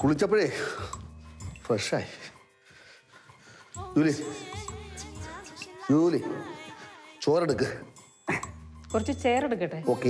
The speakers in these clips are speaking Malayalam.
കുളിച്ചപ്പോഴേ ഫ്രഷായി ജൂലി ജൂലി ചോറെടുക്ക് കുറച്ച് ചെയർ എടുക്കട്ടെ ഓക്കെ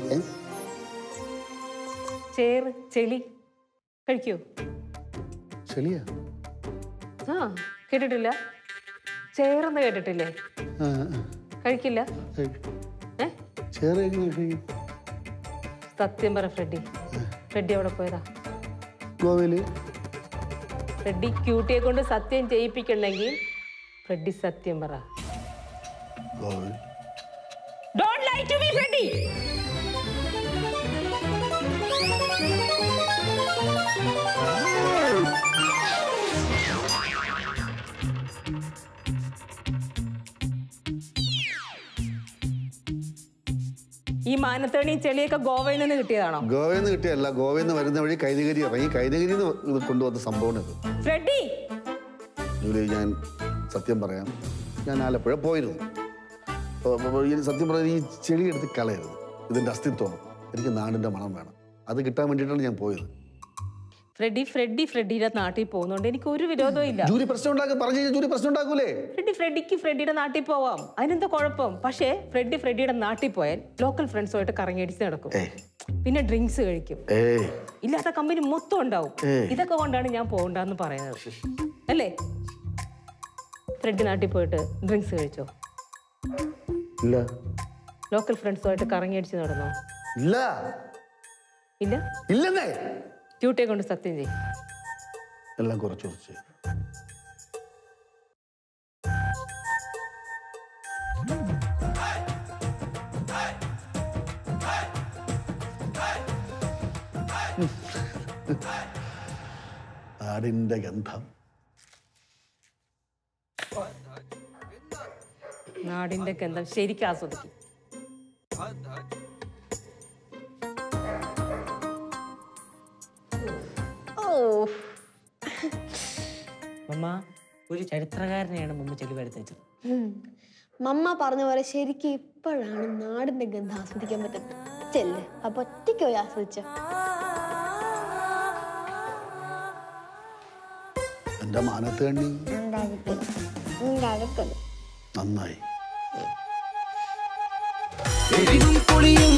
ചെയർ ചെളി കഴിക്കൂ ശരിയാ ആ കേട്ടിട്ടില്ല ചെയറെന്ന് കേട്ടിട്ടില്ലേ ആ, കഴിക്കില്ല ആ. ഏ ചേറ് എങ്ങനെ കഴിക്കും? സത്യം പറ ഫ്രെഡി ഫ്രെഡി എവിടെ പോയതാ ഗോവയില് ഫ്രെഡി ക്യൂട്ടിയെ കൊണ്ട് സത്യം ചെയ്യിപ്പിക്കണമെങ്കിൽ ഫ്രെഡി സത്യം പറ ഗോവയിൽ don't lie to me Freddy ഈ മാനത്തേണിയും ചെളിയൊക്കെ ഗോവയിൽ നിന്ന് കിട്ടിയതാണോ ഗോവയിൽ നിന്ന് കിട്ടിയല്ല ഗോവയിൽ നിന്ന് വരുന്ന വഴി കൈനഗിരി ഇറങ്ങി കൈനഗിരി ഇത് കൊണ്ടുവന്ന സംഭവമാണ് ഇത് ഫ്രെഡി ജൂലി ഞാൻ സത്യം പറയാം ഞാൻ ആലപ്പുഴ പോയിരുന്നു അപ്പൊ- അപ്പൊ ഈ സത്യം പറഞ്ഞാൽ ഈ ചെളി എടുത്ത് കളയരുത് ഇതിന്റെ അസ്തിത്വം എനിക്ക് നാടിന്റെ മണം വേണം അത് കിട്ടാൻ വേണ്ടിയിട്ടാണ് ഞാൻ പോയത് ഫ്രെഡി ഫ്രെഡി ഫ്രെഡിയുടെ നാട്ടിൽ പോകുന്നോണ്ട് എനിക്ക് ഒരു വിരോധവും ഇല്ല ജൂലി പ്രശ്നം ഉണ്ടാക്കും പറഞ്ഞു കഴിഞ്ഞാൽ ജൂലി പ്രശ്നം ഉണ്ടാക്കൂലേ ഫ്രെഡി ഫ്രെഡിക്ക് ഫ്രെഡിയുടെ നാട്ടിൽ പോവാം അതിനെന്താ കുഴപ്പം പക്ഷേ ഫ്രെഡി ഫ്രെഡിയുടെ നാട്ടിൽ പോയാൽ ലോക്കൽ ഫ്രണ്ട്സുമായിട്ട് കറങ്ങിയടിച്ച് നടക്കും ഏയ് പിന്നെ ഡ്രിങ്ക്സ് കഴിക്കും ഏയ് ഇല്ലാത്ത കമ്പനി മൊത്തം ഉണ്ടാവും ഏയ്. ഇതൊക്കെ കൊണ്ടാണ് ഞാൻ പോകണ്ടെന്ന് പറയുന്നത് അല്ലേ ഫ്രെഡി നാട്ടിൽ പോയിട്ട് ഡ്രിങ്ക്സ് കഴിച്ചോ ഇല്ല ലോക്കൽ ഫ്രണ്ട്സുമായിട്ട് കറങ്ങിയടിച്ച് നടന്നോ ഇല്ല ഇല്ല ഇല്ലെന്നേ ക്യൂട്ടിയെ കൊണ്ട് സത്യം ചെയ്യും എല്ലാം കുറച്ച് കുറച്ച് നാടിന്റെ ഗന്ധം നാടിന്റെ ഗന്ധം ശരിക്കും ആസ്വദിക്കും ഓ മമ്മ ഒരു ചരിത്രകാരനെയാണ് മമ്മ ചെലി വരുത്തിച്ചത് ഉം. മമ്മ പറഞ്ഞ പോലെ ശരിക്കും ഇപ്പോഴാണ് നാടിന്റെ ഗന്ധം ആസ്വദിക്കാൻ പറ്റുന്നത് ചെല്ല് അപ്പൊ ഒറ്റയ്ക്ക് പോയി ആസ്വദിച്ചോ എന്റെ മാനത്ത് കണ്ണി ഉണ്ടായിരിക്കും ഉണ്ടായിരിക്കും നന്നായി എരിവും പുളിയും